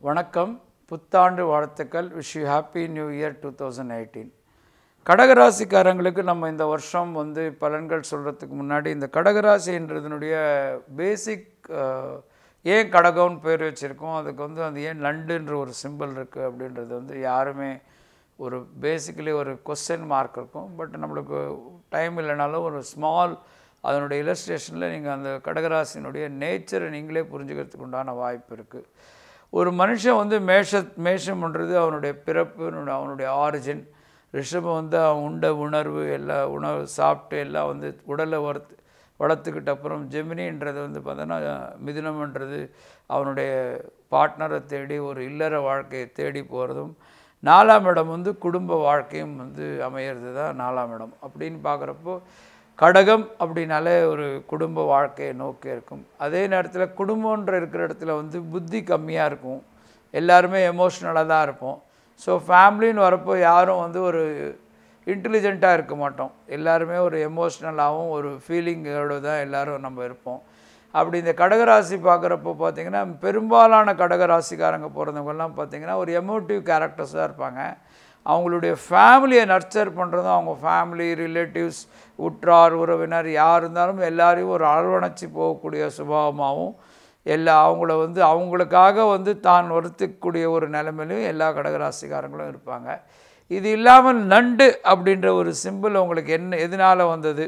வணக்கம் புத்தாண்டு வாழ்த்துக்கள் wish you happy new year two thousand eighteen கடகராசிக்காரங்களுக்கு நம்ம இந்த வருஷம் வந்து பலன்கள் சொல்கிறதுக்கு முன்னாடி இந்த கடகராசின்றதுனுடைய பேசிக் ஏன் கடகம்னு பேர் வச்சுருக்கோம் அதுக்கு வந்து அது ஏன் நண்டுன்ற ஒரு சிம்பிள் இருக்குது அப்படின்றது வந்து யாருமே ஒரு பேசிக்கலி ஒரு கொஸ்டின் மார்க் இருக்கும் பட் நம்மளுக்கு டைம் இல்லைனாலும் ஒரு ஸ்மால் அதனுடைய இலஸ்ட்ரேஷனில் நீங்கள் அந்த கடகராசினுடைய நேச்சரை நீங்களே புரிஞ்சுக்கிறதுக்கு உண்டான வாய்ப்பு இருக்குது ஒரு மனுஷன் வந்து மேஷ மேஷம்ன்றது அவனுடைய பிறப்பு அவனுடைய ஆரிஜின் ரிஷபம் வந்து அவன் உண்ட உணர்வு எல்லா உணவு சாப்பிட்டு எல்லாம் வந்து உடலை வறுத்து வளர்த்துக்கிட்ட அப்புறம் ஜெமினின்றது வந்து பார்த்தோன்னா மிதுனம்ன்றது அவனுடைய பார்ட்னரை தேடி ஒரு இல்லற வாழ்க்கையை தேடி போகிறதும் நாலாம் இடம் வந்து குடும்ப வாழ்க்கையும் வந்து அமையிறது தான் நாலாம் இடம் அப்படின்னு பார்க்குறப்போ கடகம் அப்படின்னாலே ஒரு குடும்ப வாழ்க்கையை நோக்கி இருக்கும் அதே நேரத்தில் குடும்பன்ற இருக்கிற இடத்துல வந்து புத்தி கம்மியாக இருக்கும் எல்லாருமே எமோஷ்னலாக தான் இருப்போம் ஸோ ஃபேமிலின்னு வரப்போ யாரும் வந்து ஒரு இன்டெலிஜெண்ட்டாக இருக்க மாட்டோம் எல்லாருமே ஒரு எமோஷ்னலாகவும் ஒரு ஃபீலிங்கோடு தான் எல்லோரும் நம்ம இருப்போம் அப்படி இந்த கடகராசி பார்க்குறப்போ பார்த்தீங்கன்னா பெரும்பாலான கடகராசிக்காரங்க பிறந்தவங்கெல்லாம் பார்த்தீங்கன்னா ஒரு எமோட்டிவ் கேரக்டர்ஸாக இருப்பாங்க அவங்களுடைய ஃபேமிலியை நர்ச்சர் பண்ணுறதும் அவங்க ஃபேமிலி ரிலேட்டிவ்ஸ் உற்றார் உறவினர் யார் இருந்தாலும் எல்லாரையும் ஒரு அரவணைச்சி போகக்கூடிய சுபாவமாகவும் எல்லா அவங்கள வந்து அவங்களுக்காக வந்து தான் வருத்தக்கூடிய ஒரு நிலைமையிலையும் எல்லா கடகராசிக்காரங்களும் இருப்பாங்க இது இல்லாமல் நண்டு அப்படின்ற ஒரு சிம்பிள் உங்களுக்கு என்ன எதனால் வந்தது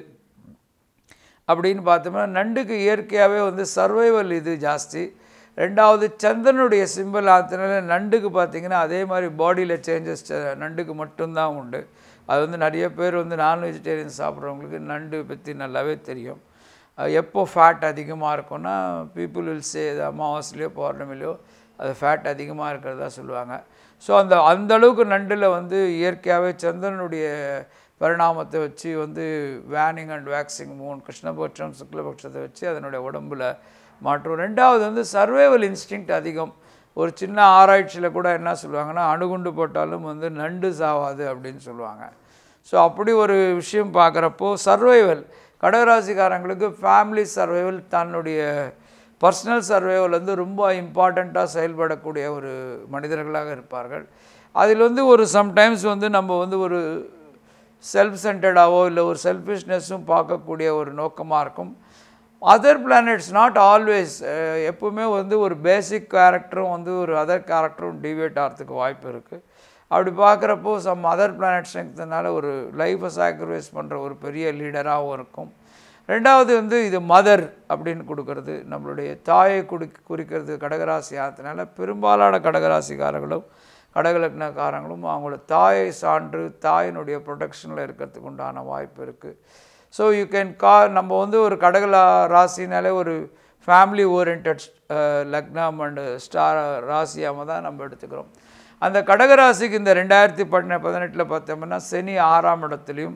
அப்படின்னு பார்த்தோம்னா நண்டுக்கு இயற்கையாகவே வந்து சர்வைவல் இது ஜாஸ்தி ரெண்டாவது சந்திரனுடைய சிம்பிள் ஆத்தினால நண்டுக்கு பார்த்திங்கன்னா அதே மாதிரி பாடியில் சேஞ்சஸ் நண்டுக்கு மட்டும்தான் உண்டு அது வந்து நிறைய பேர் வந்து நான் வெஜிடேரியன் சாப்பிட்றவங்களுக்கு நண்டு பற்றி நல்லாவே தெரியும் எப்போ ஃபேட் அதிகமாக இருக்கும்னா பீப்புள் வில் சே இது அமாவாசையிலையோ பௌர்ணமிலையோ அது ஃபேட் அதிகமாக இருக்கிறதா சொல்லுவாங்க ஸோ அந்த அந்த அளவுக்கு நண்டில் வந்து இயற்கையாகவே சந்திரனுடைய பரிணாமத்தை வச்சு வந்து வேனிங் அண்ட் வேக்சிங் மூன் கிருஷ்ணபட்சம் சுக்லபட்சத்தை வச்சு அதனுடைய உடம்பில் மாற்றும் ரெண்டாவது வந்து சர்வைவல் இன்ஸ்டிங்க்ட் அதிகம் ஒரு சின்ன ஆராய்ச்சியில் கூட என்ன சொல்லுவாங்கன்னா அணுகுண்டு போட்டாலும் வந்து நண்டு சாவாது அப்படின்னு சொல்லுவாங்க ஸோ அப்படி ஒரு விஷயம் பார்க்குறப்போ சர்வைவல் கடகராசிக்காரங்களுக்கு ஃபேமிலி சர்வைவல் தன்னுடைய பர்சனல் சர்வைவல் வந்து ரொம்ப இம்பார்ட்டண்ட்டாக செயல்படக்கூடிய ஒரு மனிதர்களாக இருப்பார்கள் அதில் வந்து ஒரு சம்டைம்ஸ் வந்து நம்ம வந்து ஒரு செல்ஃப் சென்டர்டாவோ இல்லை ஒரு செல்ஃபிஷ்னஸும் பார்க்கக்கூடிய ஒரு நோக்கமாக இருக்கும் அதர் பிளானட்ஸ் நாட் ஆல்வேஸ் எப்பவுமே வந்து ஒரு பேசிக் கேரக்டரும் வந்து ஒரு அதர் கேரக்டரும் டிவேட் ஆகிறதுக்கு வாய்ப்பு இருக்குது அப்படி பார்க்குறப்போ சம் அதர் பிளானட் ஸ்ட்ரெங்க்னால ஒரு லைஃப்பை சாக்ரிஃபைஸ் பண்ணுற ஒரு பெரிய லீடராகவும் இருக்கும் ரெண்டாவது வந்து இது மதர் அப்படின்னு கொடுக்கறது நம்மளுடைய தாயை குடி குறிக்கிறது கடகராசி ஆகிறதுனால பெரும்பாலான கடகராசிக்காரர்களும் கடகலக்னக்காரங்களும் அவங்களோட தாயை சான்று தாயினுடைய ப்ரொடெக்ஷனில் இருக்கிறதுக்கு உண்டான வாய்ப்பு இருக்குது ஸோ யூ கேன் கா நம்ம வந்து ஒரு கடகலா ராசினாலே ஒரு ஃபேமிலி ஓரியன்ட் லக்னம் அண்டு ஸ்டார் ராசியாக தான் நம்ம எடுத்துக்கிறோம் அந்த கடகராசிக்கு இந்த ரெண்டாயிரத்தி பன்ன பதினெட்டில் பார்த்தோம்னா சனி ஆறாம் இடத்துலையும்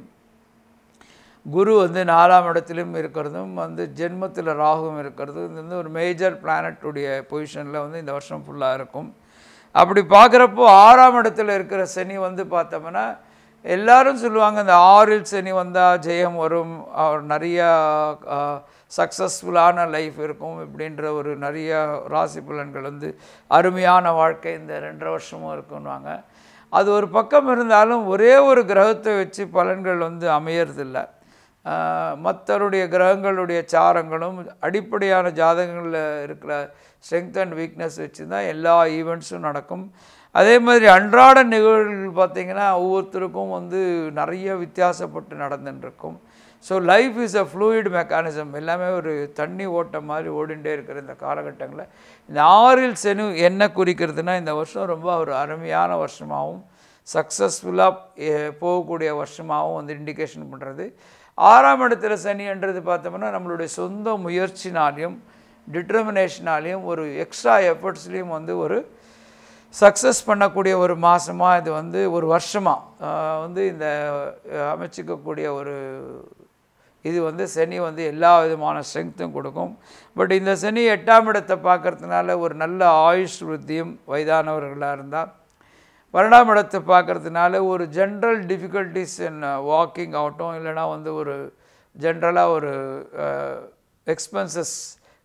குரு வந்து நாலாம் இடத்துலையும் இருக்கிறதும் வந்து ஜென்மத்தில் ராகுவும் இருக்கிறது இது வந்து ஒரு மேஜர் பிளானட்டுடைய பொசிஷனில் வந்து இந்த வருஷம் ஃபுல்லாக இருக்கும் அப்படி பார்க்குறப்போ ஆறாம் இடத்துல இருக்கிற சனி வந்து பார்த்தோம்னா எல்லாரும் சொல்லுவாங்க இந்த ஆறில் சனி வந்தால் ஜெயம் வரும் நிறையா சக்ஸஸ்ஃபுல்லான லைஃப் இருக்கும் இப்படின்ற ஒரு நிறைய ராசி பலன்கள் வந்து அருமையான வாழ்க்கை இந்த ரெண்டரை வருஷமும் இருக்குன்னுவாங்க அது ஒரு பக்கம் இருந்தாலும் ஒரே ஒரு கிரகத்தை வச்சு பலன்கள் வந்து அமையறதில்ல மற்றவருடைய கிரகங்களுடைய சாரங்களும் அடிப்படையான ஜாதகங்களில் இருக்கிற ஸ்ட்ரென்த் அண்ட் வீக்னஸ் வச்சு தான் எல்லா ஈவெண்ட்ஸும் நடக்கும் அதே மாதிரி அன்றாட நிகழ்வுகள் பார்த்திங்கன்னா ஒவ்வொருத்தருக்கும் வந்து நிறைய வித்தியாசப்பட்டு நடந்துட்டுருக்கும் so life is a fluid mechanism எல்லாமே ஒரு தண்ணி ஓட்டம் மாதிரி ஓடிண்டே இருக்கிற இந்த காலகட்டங்களில் இந்த ஆறில் செனு என்ன குறிக்கிறதுனா இந்த வருஷம் ரொம்ப ஒரு அருமையான வருஷமாகவும் சக்ஸஸ்ஃபுல்லாக போகக்கூடிய வருஷமாகவும் வந்து இண்டிகேஷன் பண்ணுறது ஆறாம் இடத்துல சனின்றது பார்த்தோம்னா நம்மளுடைய சொந்த முயற்சினாலையும் டிட்டர்மினேஷனாலையும் ஒரு எக்ஸ்ட்ரா எஃபர்ட்ஸ்லேயும் வந்து ஒரு சக்ஸஸ் பண்ணக்கூடிய ஒரு மாதமாக இது வந்து ஒரு வருஷமாக வந்து இந்த அமைச்சிக்கக்கூடிய ஒரு இது வந்து சனி வந்து எல்லா விதமான ஸ்ட்ரென்த்தும் கொடுக்கும் பட் இந்த சனி எட்டாம் இடத்தை பார்க்குறதுனால ஒரு நல்ல ஆயுஷ் விருத்தியும் வயதானவர்களாக இருந்தால் பன்னெண்டாம் இடத்தை பார்க்குறதுனால ஒரு ஜென்ரல் டிஃபிகல்ட்டிஸ் இன் வாக்கிங் ஆகட்டும் இல்லைனா வந்து ஒரு ஜென்ரலாக ஒரு எக்ஸ்பென்சஸ்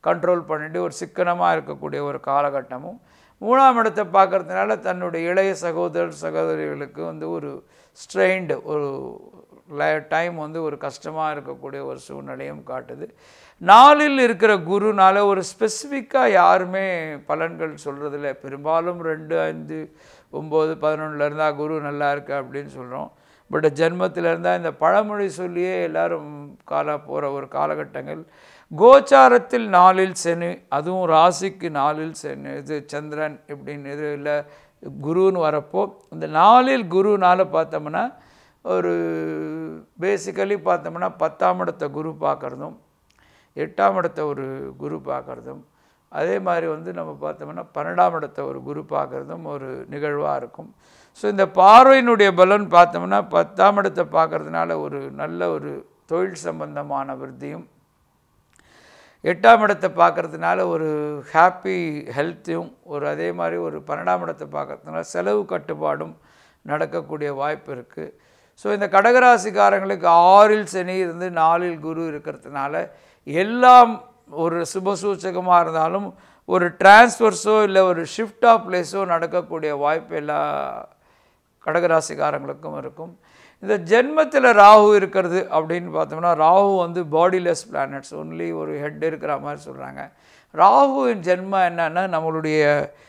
கண்ட்ரோல் பண்ணிட்டு ஒரு சிக்கனமாக இருக்கக்கூடிய ஒரு காலகட்டமும் மூணாம் இடத்தை பார்க்கறதுனால தன்னுடைய இளைய சகோதரர் சகோதரிகளுக்கு வந்து ஒரு ஸ்ட்ரெயின்டு ஒரு டைம் வந்து ஒரு கஷ்டமாக இருக்கக்கூடிய ஒரு சூழ்நிலையும் காட்டுது நாளில் இருக்கிற குருனால ஒரு ஸ்பெசிஃபிக்காக யாருமே பலன்கள் சொல்கிறதில்ல பெரும்பாலும் ரெண்டு ஐந்து ஒம்பது பதினொன்றில் இருந்தால் குரு நல்லா இருக்கு அப்படின்னு சொல்கிறோம் பட் ஜென்மத்தில் இருந்தால் இந்த பழமொழி சொல்லியே எல்லாரும் கால போகிற ஒரு காலகட்டங்கள் கோச்சாரத்தில் நாளில் சனி அதுவும் ராசிக்கு நாளில் சனி இது சந்திரன் இப்படின்னு இது இல்லை குருன்னு வரப்போ இந்த நாளில் குருனால பார்த்தோம்னா ஒரு பேசிக்கலி பார்த்தோம்னா பத்தாம் இடத்தை குரு பார்க்குறதும் எட்டாம் இடத்தை ஒரு குரு பார்க்குறதும் அதே மாதிரி வந்து நம்ம பார்த்தோம்னா பன்னெண்டாம் இடத்தை ஒரு குரு பார்க்குறதும் ஒரு நிகழ்வாக இருக்கும் ஸோ இந்த பார்வையினுடைய பலன் பார்த்தோம்னா பத்தாம் இடத்தை பார்க்கறதுனால ஒரு நல்ல ஒரு தொழில் சம்பந்தமான விருத்தியும் எட்டாம் இடத்தை பார்க்கறதுனால ஒரு ஹாப்பி ஹெல்த்தையும் ஒரு அதே மாதிரி ஒரு பன்னெண்டாம் இடத்தை பார்க்கறதுனால செலவு கட்டுப்பாடும் நடக்கக்கூடிய வாய்ப்பு இருக்குது ஸோ இந்த கடகராசிக்காரங்களுக்கு ஆறில் சனி இருந்து நாலில் குரு இருக்கிறதுனால எல்லாம் ஒரு சுபசூச்சகமாக இருந்தாலும் ஒரு டிரான்ஸ்ஃபர்ஸோ இல்லை ஒரு ஷிஃப்ட் ஆஃப் பிளேஸோ நடக்கக்கூடிய வாய்ப்பு எல்லா கடகராசிக்காரங்களுக்கும் இருக்கும் இந்த ஜென்மத்தில் ராகு இருக்கிறது அப்படின்னு பார்த்தோம்னா ராகு வந்து பாடிலெஸ் பிளானட்ஸ் ஒன்லி ஒரு ஹெட் இருக்கிற மாதிரி சொல்கிறாங்க ராகுவின் ஜென்மம் என்னன்னா நம்மளுடைய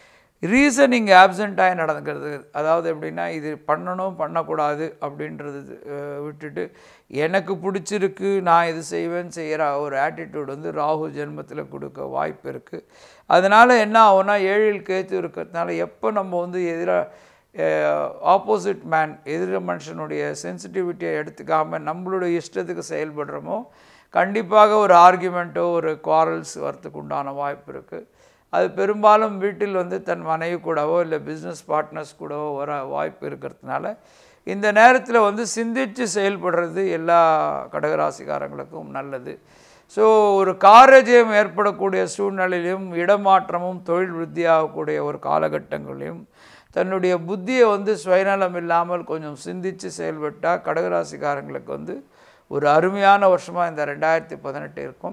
ரீசனிங் ஆப்சண்ட்டாகி நடந்துக்கிறது அதாவது எப்படின்னா இது பண்ணணும் பண்ணக்கூடாது அப்படின்றது அஹ், விட்டுட்டு எனக்கு பிடிச்சிருக்கு நான் இது செய்வேன் செய்கிற ஒரு ஆட்டிடியூட் வந்து ராகு ஜென்மத்தில் கொடுக்க வாய்ப்பு இருக்குது அதனால் என்ன ஆகும்னா ஏழில் கேத்து இருக்கிறதுனால எப்போ நம்ம வந்து எதிராக ஆப்போசிட் மேன் எதிர மனுஷனுடைய சென்சிட்டிவிட்டியை எடுத்துக்காமல் நம்மளுடைய இஷ்டத்துக்கு செயல்படுறோமோ கண்டிப்பாக ஒரு ஆர்குமெண்ட்டோ ஒரு குவாரல்ஸ் வரத்துக்கு உண்டான வாய்ப்பு இருக்குது அது பெரும்பாலும் வீட்டில் வந்து தன் மனைவி கூடவோ இல்லை பிஸ்னஸ் பார்ட்னர்ஸ் கூடவோ வர வாய்ப்பு இருக்கிறதுனால இந்த நேரத்தில் வந்து சிந்தித்து செயல்படுறது எல்லா கடகராசிக்காரங்களுக்கும் நல்லது ஸோ ஒரு காரஜயம் ஏற்படக்கூடிய சூழ்நிலையிலும் இடமாற்றமும் தொழில் விருத்தியாகக்கூடிய ஒரு காலகட்டங்களையும் தன்னுடைய புத்தியை வந்து சுயநலம் இல்லாமல் கொஞ்சம் சிந்தித்து செயல்பட்டால் கடகராசிக்காரங்களுக்கு வந்து ஒரு அருமையான வருஷமாக இந்த ரெண்டாயிரத்தி பதினெட்டு இருக்கும்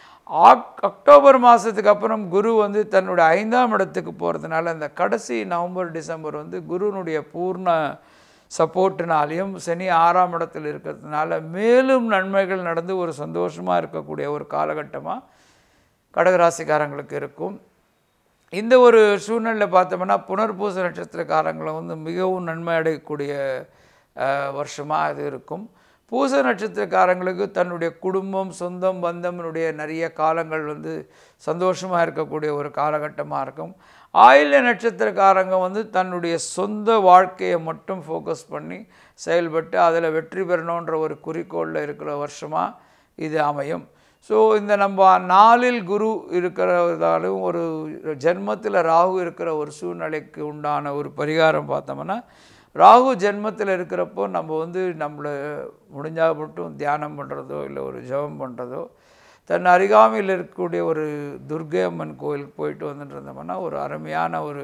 ஆக் அக்டோபர் மாதத்துக்கு அப்புறம் குரு வந்து தன்னுடைய ஐந்தாம் இடத்துக்கு போகிறதுனால இந்த கடைசி நவம்பர் டிசம்பர் வந்து குருனுடைய பூர்ண சப்போர்ட்டினாலையும் சனி ஆறாம் இடத்தில் இருக்கிறதுனால மேலும் நன்மைகள் நடந்து ஒரு சந்தோஷமாக இருக்கக்கூடிய ஒரு காலகட்டமாக கடகராசிக்காரங்களுக்கு இருக்கும் இந்த ஒரு சூழ்நிலையில் பார்த்தோம்னா புனர்பூச நட்சத்திரக்காரங்களை வந்து மிகவும் நன்மை அடையக்கூடிய வருஷமாக இது இருக்கும் பூச நட்சத்திரக்காரங்களுக்கு தன்னுடைய குடும்பம் சொந்தம் பந்தம்னுடைய நிறைய காலங்கள் வந்து சந்தோஷமாக இருக்கக்கூடிய ஒரு காலகட்டமாக இருக்கும் ஆயில்ய நட்சத்திரக்காரங்க வந்து தன்னுடைய சொந்த வாழ்க்கையை மட்டும் ஃபோக்கஸ் பண்ணி செயல்பட்டு அதில் வெற்றி பெறணுன்ற ஒரு குறிக்கோளில் இருக்கிற வருஷமாக இது அமையும் ஸோ இந்த நம்ம நாளில் குரு இருக்கிறதாலும் ஒரு ஜென்மத்தில் ராகு இருக்கிற ஒரு சூழ்நிலைக்கு உண்டான ஒரு பரிகாரம் பார்த்தோம்னா ராகு ஜென்மத்தில் இருக்கிறப்போ நம்ம வந்து நம்மளை முடிஞ்சால் மட்டும் தியானம் பண்ணுறதோ இல்லை ஒரு ஜெபம் பண்ணுறதோ தன் அருகாமையில் இருக்கக்கூடிய ஒரு துர்கை அம்மன் கோயிலுக்கு போயிட்டு வந்துட்டு இருந்தோம்னா ஒரு அருமையான ஒரு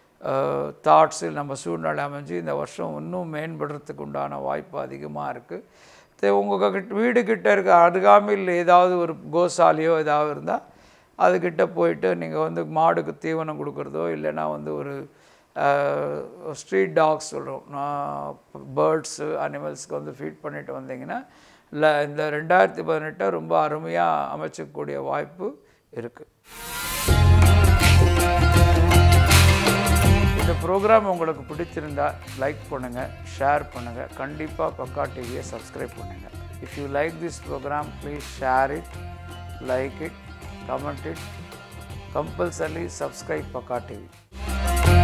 தாட்ஸு நம்ம சூழ்நிலை அமைஞ்சு இந்த வருஷம் இன்னும் மேம்படுறதுக்கு உண்டான வாய்ப்பு அதிகமாக இருக்குது உங்கள் கிட்ட வீடு கிட்ட இருக்க அருகாமையில் ஏதாவது ஒரு கோசாலையோ ஏதாவது இருந்தால் அதுக்கிட்ட போயிட்டு நீங்கள் வந்து மாடுக்கு தீவனம் கொடுக்குறதோ இல்லைன்னா வந்து ஒரு ஸ்ட்ரீட் டாக்ஸ் சொல்கிறோம் பேர்ட்ஸு அனிமல்ஸ்க்கு வந்து ஃபீட் பண்ணிட்டு வந்தீங்கன்னா இல்லை இந்த ரெண்டாயிரத்தி பதினெட்டை ரொம்ப அருமையாக அமைச்சக்கூடிய வாய்ப்பு இருக்குது இந்த ப்ரோக்ராம் உங்களுக்கு பிடிச்சிருந்தா லைக் பண்ணுங்கள் ஷேர் பண்ணுங்கள் கண்டிப்பாக பக்கா டிவியை சப்ஸ்கிரைப் பண்ணுங்கள் if you like this programme please share it like it comment it compulsory subscribe Pakka TV